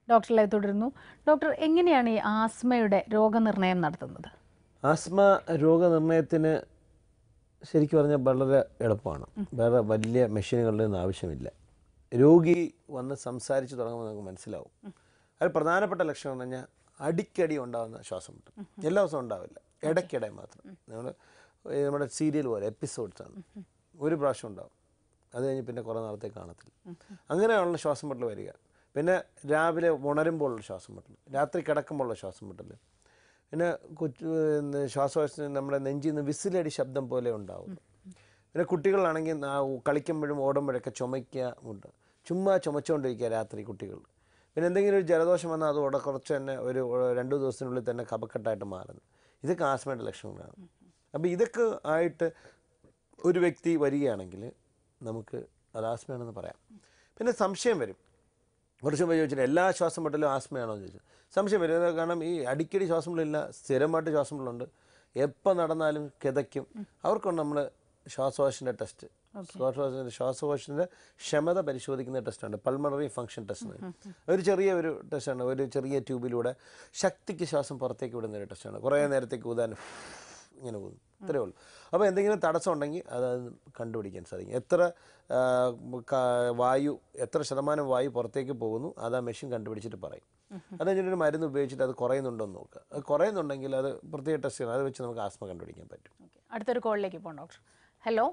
ഡോക്ടറിലെ തുടരുന്നു ഡോക്ടർ എങ്ങനെയാണ് ഈ ആസ്മയുടെ രോഗനിർണയം നടത്തുന്നത് ആസ്മ രോഗനിർണയത്തിന് ശരിക്കും പറഞ്ഞാൽ വളരെ എളുപ്പമാണ് വേറെ വലിയ മെഷീനുകളുടെ ഒന്നും ആവശ്യമില്ല രോഗി വന്ന് സംസാരിച്ച് തുടങ്ങുമ്പോൾ നമുക്ക് മനസ്സിലാവും അത് പ്രധാനപ്പെട്ട ലക്ഷണം എന്ന് പറഞ്ഞാൽ അടിക്കടി ഉണ്ടാകുന്ന ശ്വാസം മുട്ടൽ എല്ലാ ദിവസവും ഉണ്ടാവില്ല ഇടയ്ക്കിടെ മാത്രം നമ്മൾ നമ്മുടെ സീരിയൽ പോലെ എപ്പിസോഡ്സ് ആണ് ഒരു പ്രാവശ്യം ഉണ്ടാവും അത് കഴിഞ്ഞ് പിന്നെ കുറേ നാളത്തേക്ക് കാണത്തില്ല അങ്ങനെയുള്ള ശ്വാസം മുട്ടൽ വരിക പിന്നെ രാവിലെ ഉണരുമ്പോഴുള്ള ശ്വാസം മുട്ടൽ രാത്രി കിടക്കുമ്പോഴുള്ള ശ്വാസം മുട്ടൽ പിന്നെ കൊച്ചു പിന്നെ ശ്വാസകോശത്തിന് നമ്മുടെ നെഞ്ചിൽ നിന്ന് വിസിലടി ശബ്ദം പോലെ ഉണ്ടാവും പിന്നെ കുട്ടികളാണെങ്കിൽ നാ- കളിക്കുമ്പോഴും ഓടുമ്പോഴൊക്കെ ചുമയ്ക്കുക ഉണ്ട് ചുമ്മാ ചുമച്ചുകൊണ്ടിരിക്കുക രാത്രി കുട്ടികൾ പിന്നെ എന്തെങ്കിലും ഒരു ജലദോഷം വന്നാൽ അത് ഉട കുറച്ച് തന്നെ ഒരു രണ്ട് ദിവസത്തിനുള്ളിൽ തന്നെ കഫക്കെട്ടായിട്ട് മാറുന്നു ഇതൊക്കെ ആസ്മയുടെ ലക്ഷണങ്ങളാണ് അപ്പോൾ ഇതൊക്കെ ആയിട്ട് ഒരു വ്യക്തി വരികയാണെങ്കിൽ നമുക്ക് അത് ആസ്മയാണെന്ന് പറയാം പിന്നെ സംശയം വരും കുറച്ച് മുമ്പ് ചോദിച്ചിട്ട് എല്ലാ ശ്വാസം മുട്ടലും ആസ്മയാണോ എന്ന് ചോദിച്ചു സംശയം വരും അത് കാരണം ഈ അടിക്കടി ശ്വാസം മുട്ടലില്ല സ്ഥിരമായിട്ട് ശ്വാസം മുട്ടലുണ്ട് എപ്പോൾ നടന്നാലും കിതയ്ക്കും അവർക്കുണ്ട് നമ്മൾ ശ്വാസകോശൻ്റെ ടെസ്റ്റ് ശ്വാസകോശത്തിൻ്റെ ശ്വാസകോശത്തിൻ്റെ ക്ഷമത പരിശോധിക്കുന്ന ടെസ്റ്റുണ്ട് പൾമണറി ഫങ്ഷൻ ടെസ്റ്റ് ഒരു ചെറിയ ഒരു ടെസ്റ്റാണ് ഒരു ചെറിയ ട്യൂബിലൂടെ ശക്തിക്ക് ശ്വാസം പുറത്തേക്ക് വിടുന്ന ഒരു ടെസ്റ്റാണ് കുറേ നേരത്തേക്ക് ഊതാൻ ഇങ്ങനെ പോകുന്നു ഇത്രയേ ഉള്ളൂ അപ്പോൾ എന്തെങ്കിലും തടസ്സം ഉണ്ടെങ്കിൽ അത് കണ്ടുപിടിക്കാൻ സാധിക്കും എത്ര ആ, ക- വായു എത്ര ശതമാനം വായു പുറത്തേക്ക് പോകുന്നു അത് ആ മെഷീൻ കണ്ടുപിടിച്ചിട്ട് പറയും അത് കഴിഞ്ഞിട്ട് ഒരു മരുന്ന് ഉപയോഗിച്ചിട്ട് അത് കുറയുന്നുണ്ടോ എന്ന് നോക്കുക അത് കുറയുന്നുണ്ടെങ്കിൽ അത് പ്രത്യേക ടെസ്റ്റ് ചെയ്യണം അത് വെച്ച് നമുക്ക് ആസ്മ കണ്ടുപിടിക്കാൻ പറ്റും ഓക്കെ അടുത്തൊരു കോളിലേക്ക് പോകാം ഡോക്ടർ ഹലോ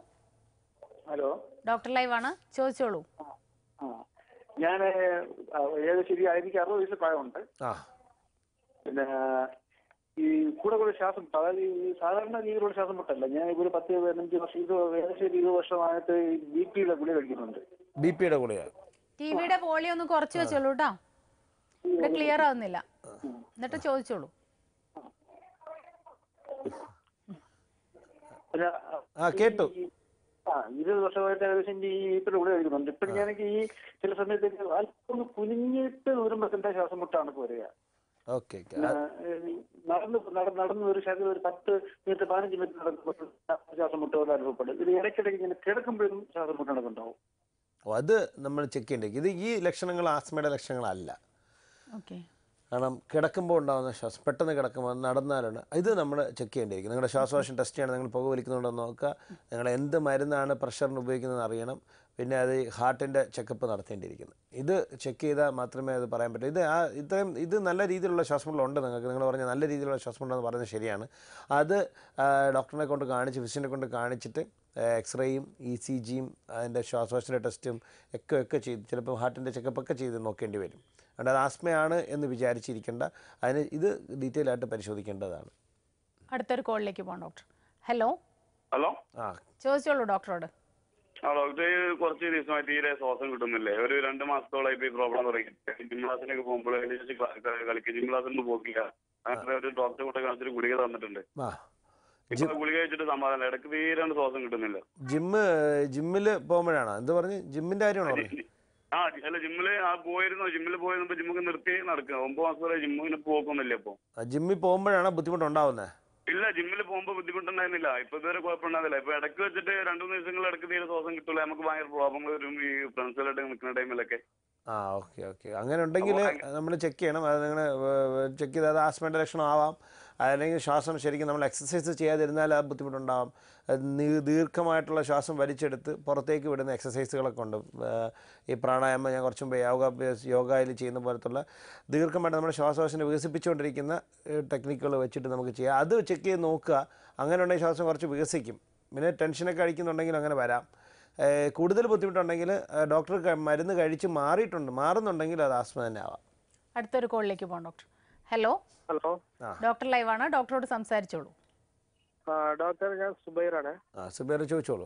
ഹലോ ഡോക്ടർ ലൈവാണ് ചോദിച്ചോളൂ ആ ഞാൻ ഏകദേശം ഈ എനിക്ക് അറുപത് വയസ്സ് പ്രായമുണ്ട് ആ പിന്നെ ഈ കൂടെ കൂടെ ശ്വാസം മുട്ട് അതായത് ഈ സാധാരണ രീതിയിലുള്ള ശ്വാസം മുട്ടല്ല ഞാൻ ഇപ്പോൾ ഒരു പത്ത് പതിനഞ്ച് വർഷം ഇത് ഏകദേശം ഒരു ഇരുപത് വർഷമായിട്ട് ബി പിയുടെ ഗുളിക കഴിക്കുന്നുണ്ട് ബി പിയുടെ കൂടെയാണ് ടി വിയുടെ വോളിയം ഒന്ന് കുറച്ച് വെച്ചോളൂ കേട്ടോ ഇവിടെ ക്ലിയർ ആവുന്നില്ല എന്നിട്ട് ചോദിച്ചോളൂ പിന്നെ ആ കേട്ടു ആ ഇരുപത് വർഷമായിട്ട് ഏകദേശം ഈ ബിപിയുടെ ഗുളിക കഴിക്കുന്നുണ്ട് ഇപ്പം ഞാനെനിക്ക് ഈ ചില സമയത്തേക്ക് അല്പം ഒന്ന് കുനിഞ്ഞിട്ട് വരുമ്പോൾ തന്നെ ശ്വാസം മുട്ടാണ് ഇപ്പോൾ വരിക ഓക്കെ ഓക്കെ പിന്നെ, ഏഹ്, നടന്ന് നട- നടന്ന് ഒരു ശരീരം ഒരു പത്ത് മിനിറ്റ് പതിനഞ്ച് മിനിറ്റ് നടക്കുമ്പോൾ ശ്വാസം മുട്ട പോലെ അനുഭവപ്പെടും ഇത് ഇടയ്ക്കിടയ്ക്ക് ഇങ്ങനെ കിടക്കുമ്പോഴും ശ്വാസം മുട്ടണൊക്കെ ഉണ്ടാവും ഓ, അത് നമ്മൾ ചെക്ക് ചെയ്യേണ്ടത് ഇത് ഈ ലക്ഷണങ്ങൾ ആസ്മയുടെ ലക്ഷണങ്ങളല്ല ഓക്കെ കാരണം കിടക്കുമ്പോൾ ഉണ്ടാകുന്ന ശ്വാസം പെട്ടെന്ന് കിടക്കുമ്പോൾ നടന്നാലാണ് ഇത് നമ്മൾ ചെക്ക് ചെയ്യേണ്ടിയിരിക്കും നിങ്ങളുടെ ശ്വാസകോശം ടെസ്റ്റ് ചെയ്യണം നിങ്ങൾ പുക വലിക്കുന്നുണ്ടോ എന്ന് നോക്കുക നിങ്ങൾ എന്ത് മരുന്നാണ് പ്രഷറിന് ഉപയോഗിക്കുന്നത് അറിയണം പിന്നെ അത് ഹാർട്ടിൻ്റെ ചെക്കപ്പ് നടത്തേണ്ടിയിരിക്കുന്നു ഇത് ചെക്ക് ചെയ്താൽ മാത്രമേ അത് പറയാൻ പറ്റൂ ഇത് ആ ഇത്രയും ഇത് നല്ല രീതിയിലുള്ള ശ്വാസമുള്ള ഉണ്ട് നിങ്ങൾക്ക് നിങ്ങൾ പറഞ്ഞ നല്ല രീതിയിലുള്ള ശ്വാസമുണ്ടെന്ന് പറയുന്നത് ശരിയാണ് അത് ആ, ഡോക്ടറിനെ കൊണ്ട് കാണിച്ച് ഫിസിഷ്യനെ കൊണ്ട് കാണിച്ചിട്ട് എക്സ്റേയും ഇ സി ജിയും അതിൻ്റെ ശ്വാസകോശത്തിൻ്റെ ടെസ്റ്റും ഒക്കെ ഒക്കെ ചെയ്ത് ചിലപ്പോൾ ഹാർട്ടിൻ്റെ ചെക്കപ്പ് ഒക്കെ ചെയ്ത് നോക്കേണ്ടി വരും അതുകൊണ്ട് അത് ആസ്മയാണ് എന്ന് വിചാരിച്ചിരിക്കേണ്ട അതിന് ഇത് ഡീറ്റെയിൽ ആയിട്ട് പരിശോധിക്കേണ്ടതാണ് അടുത്തൊരു കോളിലേക്ക് പോകാം ഡോക്ടർ ഹലോ ഹലോ ആ ചോദിച്ചോളൂ ഡോക്ടറോട് ആ ഡോക്ടർ കുറച്ച് ദിവസമായി തീരെ ശ്വാസം കിട്ടുന്നില്ലേ ഒരു രണ്ട് മാസത്തോളായിട്ട് ഈ പ്രോബ്ലം തുടങ്ങി ജിം ക്ലാസ്സിനൊക്കെ പോകുമ്പോൾ കളിക്കുക ജിം ക്ലാസ്സിലൊന്നും പോക്കില്ല അങ്ങനെ ഒരു ഡോക്ടറെ കൂടെ കാണിച്ചിട്ട് ഗുളിക തന്നിട്ടുണ്ട് ആ ഇപ്പൊ ഗുളിക കഴിച്ചിട്ട് സമാധാനം ഇടയ്ക്ക് തീരെ ശ്വാസം കിട്ടുന്നില്ല ജിമ്മ് ജിമ്മിൽ പോകുമ്പോഴാണോ എന്ത് പറഞ്ഞ് ജിമ്മിൻ്റെ കാര്യമാണോ പറഞ്ഞത് ആ അല്ല ജിമ്മില് ആ പോയിരുന്നു ജിമ്മിൽ പോയിരുന്നപ്പോ ജിമ്മൊക്കെ നിർത്തി നടക്കുക ഒമ്പത് മാസം വരെ ജിമ്മിന് പോക്കൊന്നുമില്ല ഇപ്പൊ ആ, ജിമ്മിൽ പോകുമ്പോഴാണോ ബുദ്ധിമുട്ടുണ്ടാവുന്നത് ഇല്ല ജിമ്മിൽ പോകുമ്പോൾ ബുദ്ധിമുട്ടുണ്ടായിരുന്നില്ല ഇപ്പൊ ഇതുവരെ കുഴപ്പമുണ്ടായിരുന്നില്ല ഇപ്പൊ ഇടയ്ക്ക് വെച്ചിട്ട് രണ്ടു മൂന്ന് ദിവസങ്ങൾ ഇടയ്ക്ക് തീരെ ശ്വാസം കിട്ടൂല നമുക്ക് ഭയങ്കര പ്രോബ്ലങ്ങൾ വരും ഈ ഫ്രണ്ട്സുകളായിട്ട് നിൽക്കുന്ന ടൈമിലൊക്കെ ആ ഓക്കെ ഓക്കെ അങ്ങനെ ഉണ്ടെങ്കിൽ നമ്മൾ ചെക്ക് ചെയ്യണം അത് നിങ്ങൾ ചെക്ക് ചെയ്ത് അത് ആസ്മയുടെ ലക്ഷണം ആവാം അല്ലെങ്കിൽ ശ്വാസം ശരിക്കും നമ്മൾ എക്സസൈസ് ചെയ്യാതിരുന്നാൽ ആ ബുദ്ധിമുട്ടുണ്ടാവാം അത് നീ- ദീർഘമായിട്ടുള്ള ശ്വാസം വലിച്ചെടുത്ത് പുറത്തേക്ക് വിടുന്ന എക്സസൈസുകളൊക്കെ ഉണ്ട് ഏഹ് ഈ പ്രാണായാമം ഞാൻ കുറച്ച് മുമ്പ് യോഗ അഭ്യാസ യോഗയിൽ ചെയ്യുന്ന പോലത്തുള്ള ദീർഘമായിട്ട് നമ്മുടെ ശ്വാസകോശനെ വികസിപ്പിച്ചുകൊണ്ടിരിക്കുന്ന ടെക്നിക്കുകൾ വെച്ചിട്ട് നമുക്ക് ചെയ്യാം അത് ചെക്ക് ചെയ്ത് നോക്കുക അങ്ങനെ ഉണ്ടെങ്കിൽ ശ്വാസം കുറച്ച് വികസിക്കും പിന്നെ ടെൻഷനൊക്കെ അടിക്കുന്നുണ്ടെങ്കിൽ അങ്ങനെ വരാം ഏഹ് കൂടുതൽ ബുദ്ധിമുട്ടുണ്ടെങ്കിൽ ഏഹ് ഡോക്ടർ ക- മരുന്ന് കഴിച്ച് മാറിയിട്ടുണ്ട് മാറുന്നുണ്ടെങ്കിൽ അത് ആസ്മ തന്നെ ആവാം അടുത്തൊരു കോളിലേക്ക് പോകാം ഡോക്ടർ ഹലോ ഹലോ ഡോക്ടർ ലൈവാണ് ഡോക്ടറോട് സംസാരിച്ചോളൂ ഡോക്ടർ ഞാൻ സുബൈറാണ് ആ സുബേർ ചോദിച്ചോളൂ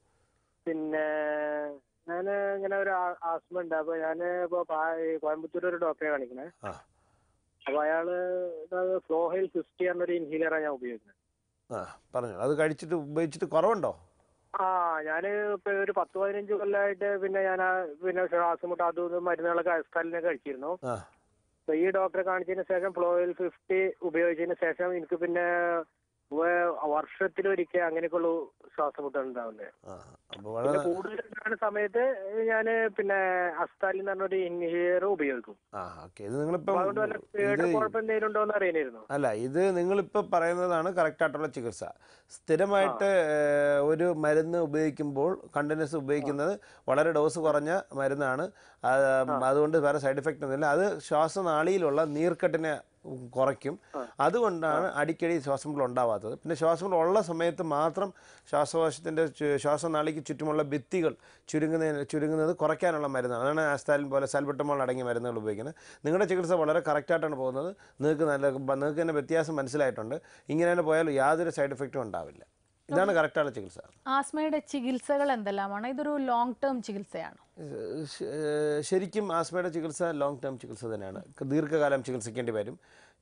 പിന്നെ ഞാൻ ഇങ്ങനെ ഒരു ആ- ആസ്മ ഉണ്ട് അപ്പൊ ഞാൻ ഇപ്പൊ പാ- ഈ കോയമ്പത്തൂർ ഒരു ഡോക്ടറെ കാണിക്കണേ ആ അപ്പൊ അയാള് ഫ്ലോഹൈൽ ഫിഫ്റ്റി എന്നൊരു ഇൻഹീലറാണ് ഞാൻ ഉപയോഗിക്കുന്നത് ആ പറഞ്ഞു അത് കഴിച്ചിട്ട് ഉപയോഗിച്ചിട്ട് കുറവുണ്ടോ ആ ഞാന് ഇപ്പൊ ഒരു പത്ത് പതിനഞ്ച് കൊല്ലമായിട്ട് പിന്നെ ഞാൻ പിന്നെ ശ്വാസം മുട്ട അതും ഇതും മരുന്നുകളൊക്കെ അയസ്കാലിനെ കഴിച്ചിരുന്നു ആ അപ്പൊ ഈ ഡോക്ടറെ കാണിച്ചതിന് ശേഷം ഫ്ലോയിൽ ഫിഫ്റ്റി ഉപയോഗിച്ചതിന് ശേഷം എനിക്ക് പിന്നെ വർഷത്തിലൊരിക്കൽ അങ്ങനെയൊക്കെയുള്ള ശ്വാസം മുട്ട് ഉണ്ടാവുന്നത് ആ അപ്പോൾ പിന്നെ വളരെ കൂടുതൽ ഉണ്ടാകുന്ന സമയത്ത് ഞാൻ പിന്നെ അസ്താലി എന്ന് പറഞ്ഞൊരു ഇൻഹേലർ ഉപയോഗിക്കും ആ ഓക്കെ ഇത് നിങ്ങളിപ്പം അപ്പൊ അതുകൊണ്ട് വല്ല പേട് ഇത് കുഴപ്പം എന്തെങ്കിലും ഉണ്ടോ എന്ന് അറിയാനായിരുന്നു അല്ല ഇത് നിങ്ങളിപ്പോൾ പറയുന്നതാണ് കറക്റ്റായിട്ടുള്ള ചികിത്സ സ്ഥിരമായിട്ട് ഏഹ്, ഒരു മരുന്ന് ഉപയോഗിക്കുമ്പോൾ കണ്ടിന്യൂസ് ഉപയോഗിക്കുന്നത് വളരെ ഡോസ് കുറഞ്ഞ മരുന്നാണ് അത് അതുകൊണ്ട് വേറെ സൈഡ് എഫക്റ്റ് ഒന്നുമില്ല അത് ശ്വാസനാളിയിലുള്ള നീർക്കെട്ടിനെ കുറയ്ക്കും അതുകൊണ്ടാണ് അടിക്കടി ശ്വാസം മുട്ടൽ ഉണ്ടാവാത്തത് പിന്നെ ശ്വാസം മുട്ടൽ ഉള്ള സമയത്ത് മാത്രം ശ്വാസകോശത്തിൻ്റെ ചു- ശ്വാസനാളിക്ക് ചുറ്റുമുള്ള ഭിത്തികൾ ചുരുങ്ങുന്നതിന് ചുരുങ്ങുന്നത് കുറയ്ക്കാനുള്ള മരുന്നാണ് അതാണ് ആസ്താലിൻ പോലെ സൽബട്ടമോൾ അടങ്ങിയ മരുന്നുകൾ ഉപയോഗിക്കുന്നത് നിങ്ങളുടെ ചികിത്സ വളരെ കറക്റ്റായിട്ടാണ് പോകുന്നത് നിങ്ങൾക്ക് നല്ല നിങ്ങൾക്ക് തന്നെ വ്യത്യാസം മനസ്സിലായിട്ടുണ്ട് ഇങ്ങനെ തന്നെ പോയാൽ യാതൊരു സൈഡ് എഫക്റ്റും ഉണ്ടാവില്ല ഇതാണ് കറക്റ്റായുള്ള ചികിത്സ ആസ്മയുടെ ചികിത്സകൾ എന്തെല്ലാമാണ് ഇതൊരു ലോങ് ടേം ചികിത്സയാണ് ശ- ഏഹ് ശരിക്കും ആസ്മയുടെ ചികിത്സ ലോങ് ടേം ചികിത്സ തന്നെയാണ് ക- ദീർഘകാലം ചികിത്സിക്കേണ്ടി വരും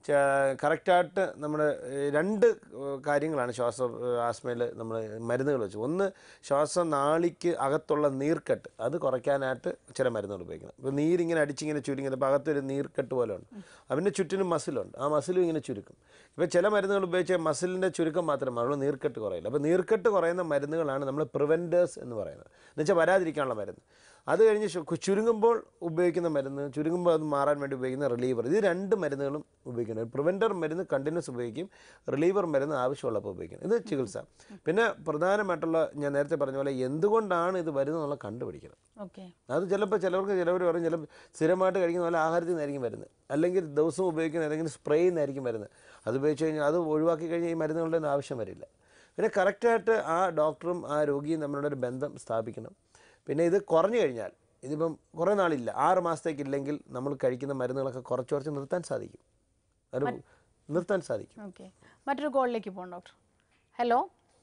ച- കറക്റ്റായിട്ട് നമ്മുടെ ഏഹ് രണ്ട് ഏഹ് കാര്യങ്ങളാണ് ശ്വാസ ആസ്മയിൽ നമ്മൾ മരുന്നുകൾ വെച്ച് ഒന്ന് ശ്വാസനാളിക്ക് അകത്തുള്ള നീർക്കെട്ട് അത് കുറയ്ക്കാനായിട്ട് ചില മരുന്നുകൾ ഉപയോഗിക്കണം ഇപ്പോൾ നീരിങ്ങനെ അടിച്ചിങ്ങനെ ചുരുങ്ങുന്നത് അപ്പോൾ അകത്തൊരു നീർക്കെട്ട് പോലെ ഉണ്ട് അതിൻ്റെ ചുറ്റിനും മസിലുണ്ട് ആ മസിലും ഇങ്ങനെ ചുരുക്കും ഇപ്പോൾ ചില മരുന്നുകൾ ഉപയോഗിച്ച് മസിലിൻ്റെ ചുരുക്കം മാത്രമേ ഉള്ളൂ നീർക്കെട്ട് കുറയില്ല അപ്പോൾ നീർക്കെട്ട് കുറയുന്ന മരുന്നുകളാണ് നമ്മൾ പ്രിവെൻറ്റേഴ്സ് എന്ന് പറയുന്നത് എന്നുവെച്ചാൽ വരാതിരിക്കാനുള്ള മരുന്ന് അത് കഴിഞ്ഞ് ശു- കു- ചുരുങ്ങുമ്പോൾ ഉപയോഗിക്കുന്ന മരുന്ന് ചുരുങ്ങുമ്പോൾ അത് മാറാൻ വേണ്ടി ഉപയോഗിക്കുന്ന റിലീവർ ഇത് രണ്ട് മരുന്നുകളും ഉപയോഗിക്കുന്നത് പ്രിവെൻറ്റർ മരുന്ന് കണ്ടിന്യൂസ് ഉപയോഗിക്കും റിലീവർ മരുന്ന് ആവശ്യമുള്ളപ്പോൾ ഉപയോഗിക്കും ഇത് ചികിത്സ പിന്നെ പ്രധാനമായിട്ടുള്ള ഞാൻ നേരത്തെ പറഞ്ഞ പോലെ എന്തുകൊണ്ടാണ് ഇത് വരുന്നത് എന്നുള്ള കണ്ടുപിടിക്കണം ഓക്കെ അത് ചിലപ്പോൾ ചിലവർക്ക് ചിലവർ പറയും ചില സ്ഥിരമായിട്ട് കഴിക്കുന്ന പോലെ ആഹാരത്തിൽ നിന്നായിരിക്കും വരുന്നത് അല്ലെങ്കിൽ ദിവസവും ഉപയോഗിക്കുന്ന ഏതെങ്കിലും സ്പ്രേ നിന്നായിരിക്കും വരുന്നത് അത് ഉപയോഗിച്ച് കഴിഞ്ഞാൽ അത് ഒഴിവാക്കി കഴിഞ്ഞാൽ ഈ മരുന്നുകളുടെ ഒന്നും ആവശ്യം വരില്ല പിന്നെ കറക്റ്റായിട്ട് ആ ഡോക്ടറും ആ രോഗിയും തമ്മിലുള്ള ഒരു ബന്ധം സ്ഥാപിക്കണം പിന്നെ ഇത് കുറഞ്ഞു കഴിഞ്ഞാൽ ഇതിപ്പം കുറേ നാളില്ല ആറ് മാസത്തേക്ക് ഇല്ലെങ്കിൽ നമ്മൾ കഴിക്കുന്ന മരുന്നുകളൊക്കെ കുറച്ച് കുറച്ച് നിർത്താൻ സാധിക്കും ഒരു നിർത്താൻ സാധിക്കും ഓക്കെ മറ്റൊരു കോളിലേക്ക് പോകാം ഡോക്ടർ ഹലോ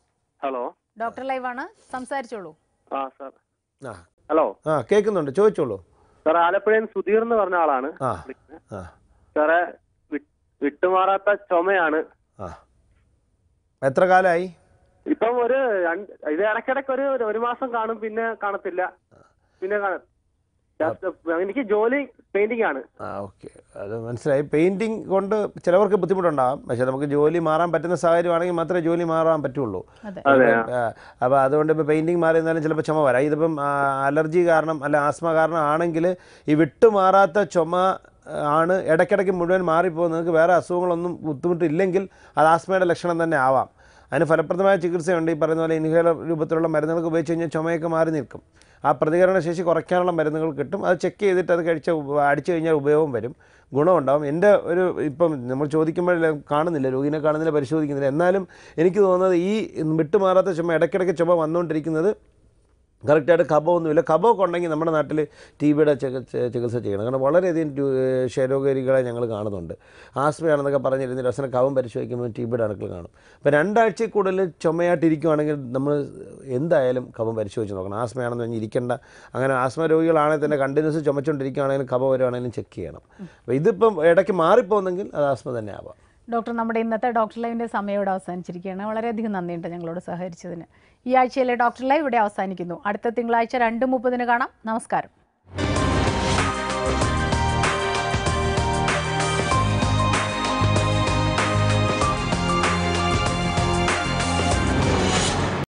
ഹലോ ഡോക്ടർ ലൈവാണ് സംസാരിച്ചോളൂ ആ സാർ ആ ഹലോ ആ കേൾക്കുന്നുണ്ട് ചോദിച്ചോളൂ സാർ ആലപ്പുഴയിൽ നിന്ന് സുധീർ എന്ന് പറഞ്ഞ ആളാണ് ആ ആ സാറേ വി- വിട്ടുമാറാത്ത ചുമയാണ് ആ എത്ര കാലമായി ഇപ്പം ഒരു രണ്ട് ഇത് ഇടയ്ക്കിടയ്ക്ക് ഒരു ഒരു മാസം കാണും പിന്നെ കാണത്തില്ല പിന്നെ കാണ- just എനിക്ക് ജോലി പെയിന്റിംഗ് ആണ് ആ ഓക്കെ അത് മനസ്സിലായി പെയിൻറ്റിങ് കൊണ്ട് ചിലവർക്ക് ബുദ്ധിമുട്ടുണ്ടാകും പക്ഷേ നമുക്ക് ജോലി മാറാൻ പറ്റുന്ന സാഹചര്യമാണെങ്കിൽ മാത്രമേ ജോലി മാറാൻ പറ്റുള്ളൂ അതെ അതെ അപ്പോൾ അതുകൊണ്ട് ഇപ്പോൾ പെയിൻറ്റിങ് മാറി നിന്നാലും ചിലപ്പോൾ ചുമ വരാം ഇതിപ്പം ആ, അലർജി കാരണം അല്ല ആസ്മ കാരണം ആണെങ്കിൽ ഈ വിട്ടുമാറാത്ത ചുമ ആ, ആണ് ഇടയ്ക്കിടയ്ക്ക് മുഴുവൻ മാറിപ്പോകും നിങ്ങൾക്ക് വേറെ അസുഖങ്ങളൊന്നും ബുദ്ധിമുട്ടില്ലെങ്കിൽ അത് ആസ്മയുടെ ലക്ഷണം തന്നെ ആവാം അതിന് ഫലപ്രദമായ ചികിത്സയുണ്ട് ഈ പറയുന്ന പോലെ ഇൻഹേലർ രൂപത്തിലുള്ള മരുന്നുകളൊക്കെ ഉപയോഗിച്ച് കഴിഞ്ഞാൽ ചുമയൊക്കെ മാറി നിൽക്കും ആ പ്രതികരണ ശേഷി കുറയ്ക്കാനുള്ള മരുന്നുകൾ കിട്ടും അത് ചെക്ക് ചെയ്തിട്ട് അത് കഴിച്ച ഉപ- അടിച്ചു കഴിഞ്ഞാൽ ഉപയോഗം വരും ഗുണമുണ്ടാവും എൻ്റെ ഒരു ഇപ്പം നമ്മൾ ചോദിക്കുമ്പോഴെല്ലാം കാണുന്നില്ല രോഗിനെ കാണുന്നില്ല പരിശോധിക്കുന്നില്ല എന്നാലും എനിക്ക് തോന്നുന്നത് ഈ വിട്ടുമാറാത്ത ചുമ ഇടയ്ക്കിടയ്ക്ക് ചുമ വന്നുകൊണ്ടിരിക്കുന്നത് കറക്റ്റായിട്ട് കഫമൊന്നുമില്ല കഫമൊക്കെ ഉണ്ടെങ്കിൽ നമ്മുടെ നാട്ടിൽ ടി ബിയുടെ ചികിത്സ ചികിത്സ ചെയ്യണം കാരണം വളരെയധികം ടു- ക്ഷയരോഗികളെ ഞങ്ങൾ കാണുന്നുണ്ട് ആസ്മയാണെന്നൊക്കെ പറഞ്ഞിരുന്നിട്ട് അവസാനം കഫം പരിശോധിക്കുമ്പോൾ ടി ബിയുടെ അണുക്കൾ കാണും അപ്പോൾ രണ്ടാഴ്ചയിൽ കൂടുതൽ ചുമയായിട്ടിരിക്കുവാണെങ്കിൽ നമ്മൾ എന്തായാലും കഫം പരിശോധിച്ച് നോക്കണം ആസ്മയാണെന്ന് പറഞ്ഞ് ഇരിക്കേണ്ട അങ്ങനെ ആസ്മ രോഗികളാണെങ്കിൽ തന്നെ കണ്ടിന്യൂസ് ചുമച്ചുകൊണ്ടിരിക്കുകയാണെങ്കിലും കഫം വരുവാണെങ്കിലും ചെക്ക് ചെയ്യണം അപ്പോൾ ഇതിപ്പം ഇടയ്ക്ക് മാറിപ്പോകുന്നെങ്കിൽ അത് ആസ്മ തന്നെ ആവാം ഡോക്ടർ നമ്മുടെ ഇന്നത്തെ ഡോക്ടർ ലൈവിൻ്റെ സമയം ഇവിടെ അവസാനിച്ചിരിക്കുകയാണ് വളരെയധികം നന്ദിയുണ്ട് ഞങ്ങളോട് സഹകരിച്ചതിന് ഈ ആഴ്ചയിലെ ഡോക്ടർ ലൈവ് ഇവിടെ അവസാനിക്കുന്നു അടുത്ത തിങ്കളാഴ്ച രണ്ട് മുപ്പതിന് കാണാം നമസ്കാരം